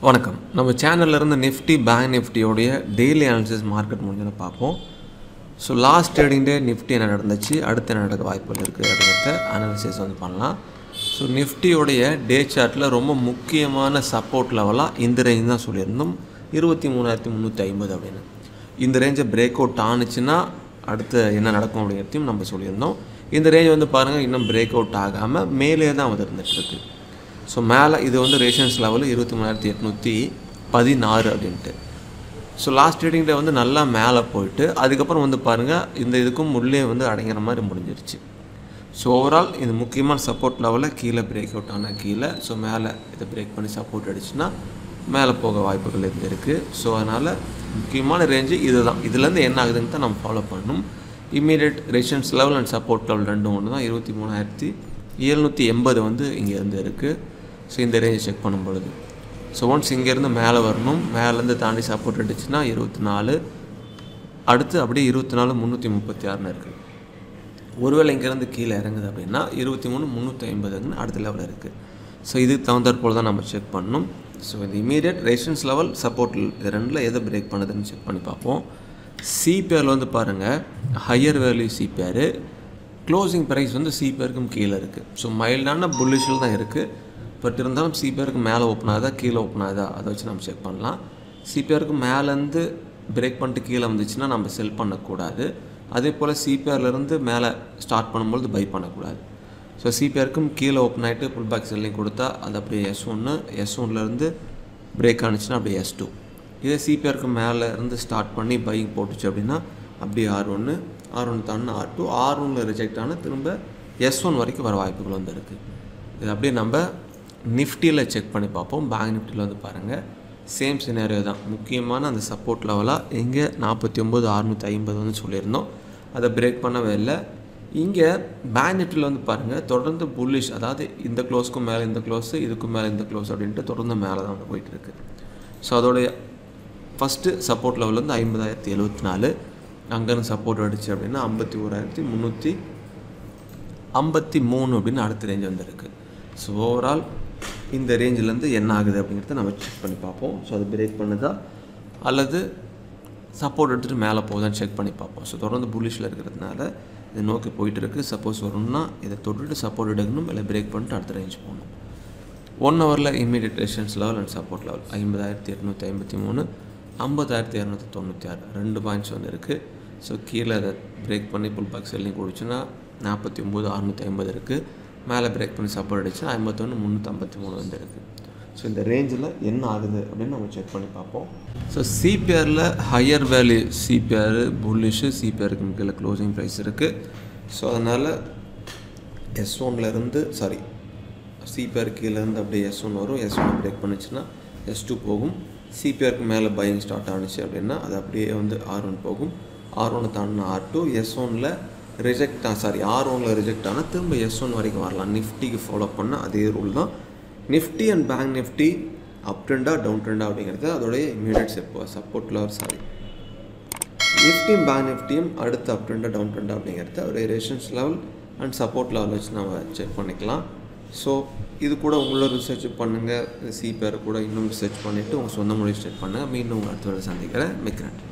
வணக்கம் நம்ம சேனல்ல இருந்து நிஃப்டி பேங்க் நிஃப்டியோடைய டெய்லி அனாலிசிஸ் மார்க்கெட் முடிஞ்சதை பார்ப்போம் so last trading day Nifty என்ன நடந்துச்சு அடுத்து என்ன நடக்க வாய்ப்புகள் இருக்குது அப்படிங்கிறத அனாலிசிஸ் வந்து பண்ணலாம் ஸோ நிஃப்டியோடைய டே சார்ட்டில் ரொம்ப முக்கியமான சப்போர்ட் லெவலாக இந்த ரேஞ்ச் தான் சொல்லியிருந்தோம் இருபத்தி மூணாயிரத்தி முந்நூற்றி ஐம்பது அப்படின்னு இந்த ரேஞ்சை பிரேக் அவுட் ஆணுச்சுன்னா அடுத்து என்ன நடக்கும் அப்படிங்கிறதையும் நம்ம சொல்லியிருந்தோம் இந்த ரேஞ்ச் வந்து பாருங்கள் இன்னும் பிரேக் அவுட் ஆகாமல் மேலே தான் வந்து இருந்துகிட்ருக்கு ஸோ மேலே இது வந்து ரேஷன்ஸ் லெவலு இருபத்தி மூணாயிரத்தி எட்நூற்றி பதினாறு அப்படின்ட்டு ஸோ லாஸ்ட் ட்ரேடிங் டே வந்து நல்லா மேலே போயிட்டு அதுக்கப்புறம் வந்து பாருங்கள் இந்த இதுக்கும் உள்ளே வந்து அடங்கிற மாதிரி முடிஞ்சிருச்சு ஸோ ஓவரால் இது முக்கியமான சப்போர்ட் லெவலில் கீழே பிரேக் அவுட் ஆனால் கீழே ஸோ மேலே இதை பிரேக் பண்ணி சப்போர்ட் அடிச்சுன்னா மேலே போக வாய்ப்புகள் இருந்து இருக்குது ஸோ அதனால் முக்கியமான ரேஞ்சு இதுதான் இதுலேருந்து என்ன ஆகுதுன்னு தான் நம்ம ஃபாலோ பண்ணணும் immediate resistance level and support level ரெண்டும் ஒன்று தான் இருபத்தி மூணாயிரத்தி எழுநூற்றி எண்பது வந்து இங்கே இருந்து இருக்குது ஸோ இந்த ரேஞ்சை செக் பண்ணும் பொழுது ஸோ ஒன்ஸ் இங்கேருந்து மேலே வரணும் மேலேருந்து தாண்டி சப்போர்ட் அடிச்சுன்னா இருபத்தி நாலு அடுத்து அப்படியே இருபத்தி நாலு முந்நூற்றி முப்பத்தி ஆறுன்னு இருக்குது ஒருவேளை இங்கேருந்து கீழே இறங்குது அப்படின்னா இருபத்தி மூணு முந்நூற்றி ஐம்பதுன்னு அடுத்த லெவலில் இருக்குது ஸோ இதுக்கு தகுந்தாற் போல் தான் நம்ம செக் பண்ணணும் ஸோ இந்த இமீடியட் ரெசிஸ்டன்ஸ் லெவல் சப்போர்ட் இது ரெண்டில் எதை பிரேக் பண்ணுதுன்னு செக் பண்ணி பார்ப்போம் சிபிஆரில் வந்து பாருங்கள் higher value CPR closing price வந்து சிபிஆருக்கும் கீழே இருக்குது ஸோ மைல்டான புல்லிஷில் தான் இருக்குது பட் இருந்தாலும் சிபிஆருக்கு மேலே ஓப்பன் ஆகுதா கீழே ஓப்பன் ஆகுதா அதை வச்சு நம்ம செக் பண்ணலாம் சிபிஆருக்கு மேலேருந்து பிரேக் பண்ணிட்டு கீழே வந்துச்சுன்னா நம்ம செல் பண்ணக்கூடாது அதே போல் சிபிஆர்லேருந்து மேலே ஸ்டார்ட் பண்ணும்போது பை பண்ணக்கூடாது ஸோ சிபிஆருக்கும் கீழே ஓப்பன் ஆகிட்டு புல் பேக் செல்லிங் கொடுத்தா அது அப்படியே எஸ் ஒன்று எஸ் ஒன்லேருந்து பிரேக் ஆனிச்சுன்னா அப்படியே எஸ் டூ இதே சிபிஆருக்கு மேலே இருந்து ஸ்டார்ட் பண்ணி பைக் போட்டுச்சு அப்படின்னா அப்படியே ஆர் ஒன்று ஆர் ஒன் தாண்டினா ஆர் டூ ஆர் ஒன்னில் ரிஜெக்ட் ஆனால் திரும்ப எஸ் ஒன் வரைக்கும் வர வாய்ப்புகள் வந்து இருக்குது இது அப்படியே நம்ம நிஃப்டியில் செக் பண்ணி பார்ப்போம் பேங்க் நிஃப்டியில் வந்து பாருங்கள் சேம் சினாரியோ தான் முக்கியமான அந்த சப்போர்ட் லெவலாக இங்கே நாற்பத்தி ஒம்பது அறுநூற்றி ஐம்பது வந்து சொல்லியிருந்தோம் அதை பிரேக் பண்ணவே இல்லை இங்கே பேங்க் நிஃப்டியில் வந்து பாருங்கள் தொடர்ந்து புல்லிஷ் அதாவது இந்த க்ளோஸ்க்கும் மேலே இந்த க்ளோஸு இதுக்கும் மேலே இந்த க்ளோஸ் அப்படின்ட்டு தொடர்ந்து மேலே தான் வந்து போயிட்டு இருக்கு ஸோ அதோடைய ஃபஸ்ட்டு சப்போர்ட் லெவல் வந்து ஐம்பதாயிரத்தி எழுபத்தி நாலு அங்கேருந்து சப்போர்ட் அடிச்சு அப்படின்னா ஐம்பத்தி ஓராயிரத்தி முந்நூற்றி ஐம்பத்தி மூணு அப்படின்னு அடுத்த ரேஞ்ச் வந்துருக்கு ஸோ ஓவரால் இந்த ரேஞ்சிலேருந்து என்ன ஆகுது அப்படிங்கிறத நம்ம செக் பண்ணி பார்ப்போம் ஸோ அது பிரேக் பண்ணுதா அல்லது சப்போர்ட் எடுத்துகிட்டு மேலே போகுதான்னு செக் பண்ணி பார்ப்போம் ஸோ தொடர்ந்து புல்லிஷில் இருக்கிறதுனால இது நோக்கி போயிட்டு இருக்குது சப்போஸ் வரணும்னா இதை தொட்டுட்டு சப்போர்ட் எடுக்கணும் இல்லை பிரேக் பண்ணிட்டு அடுத்த ரேஞ்ச் போகணும் ஒன் ஹவரில் immediate resistance level and support level ஐம்பதாயிரத்தி எட்நூற்றி ஐம்பத்தி மூணு ஐம்பதாயிரத்தி இரநூத்தி தொண்ணூற்றி ஆறு ரெண்டு பாயிண்ட்ஸ் வந்து இருக்குது ஸோ கீழே அதை பிரேக் பண்ணி புல் பேக் செல்லிங் குடிச்சுன்னா நாற்பத்தி ஒம்பது அறுநூற்றி ஐம்பது இருக்குது மேலே பிரேக் பண்ணி சப்போர்ட் அடிச்சுன்னா ஐம்பத்தொன்று முந்நூற்றி ஐம்பத்தி மூணு வந்து இருக்குது ஸோ இந்த ரேஞ்சில் என்ன ஆகுது அப்படின்னு நம்ம செக் பண்ணி பார்ப்போம் ஸோ சிபிஆரில் ஹையர் வேல்யூ சிபிஆர் புல்லிஷு சிபிஆருக்கு கீழே க்ளோசிங் ப்ரைஸ் இருக்குது ஸோ அதனால் எஸ் ஒன்லேருந்து சாரி சிபிஆர் கீழேருந்து அப்படியே எஸ் ஒன் வரும் எஸ் ஒன் பிரேக் பண்ணுச்சுன்னா எஸ் டூ போகும் சிபிஆருக்கு மேலே பையிங் ஸ்டார்ட் ஆனிச்சு அப்படின்னா அது அப்படியே வந்து ஆர் ஒன் போகும் ஆர் ஒன்று தாண்டினா ஆர் டூ எஸ் ஒனில் ரிஜெக்ட் சாரி ஆர் ஒனில் ரிஜெக்ட் ஆனால் திரும்ப எஸ் ஒன் வரைக்கும் வரலாம் நிஃப்டிக்கு ஃபாலோ பண்ண அதே ரூல் தான் Nifty and bank Nifty up ட்ரெண்டா டவுன் ட்ரெண்டா அப்படிங்கிறது அதோடைய இமீடியட் செப்போ சப்போர்ட் லெவல் சாரி நிஃப்டியும் பேங்க் நிஃப்டியும் அடுத்து அப் ட்ரெண்டா டவுன் ட்ரெண்டா அப்படிங்கிறது அதோடைய resistance level and support level வச்சு நம்ம செக் பண்ணிக்கலாம் ஸோ இது கூட உங்களோட ரிசர்ச் பண்ணுங்கள் சிபிஆர் கூட இன்னும் ரிசர்ச் பண்ணிவிட்டு உங்கள் சொந்த மொழி ஸ்டேட் பண்ணுங்கள் மீண்டும் உங்கள் அடுத்த வேலை சந்திக்கிறேன் மிக்க நன்றி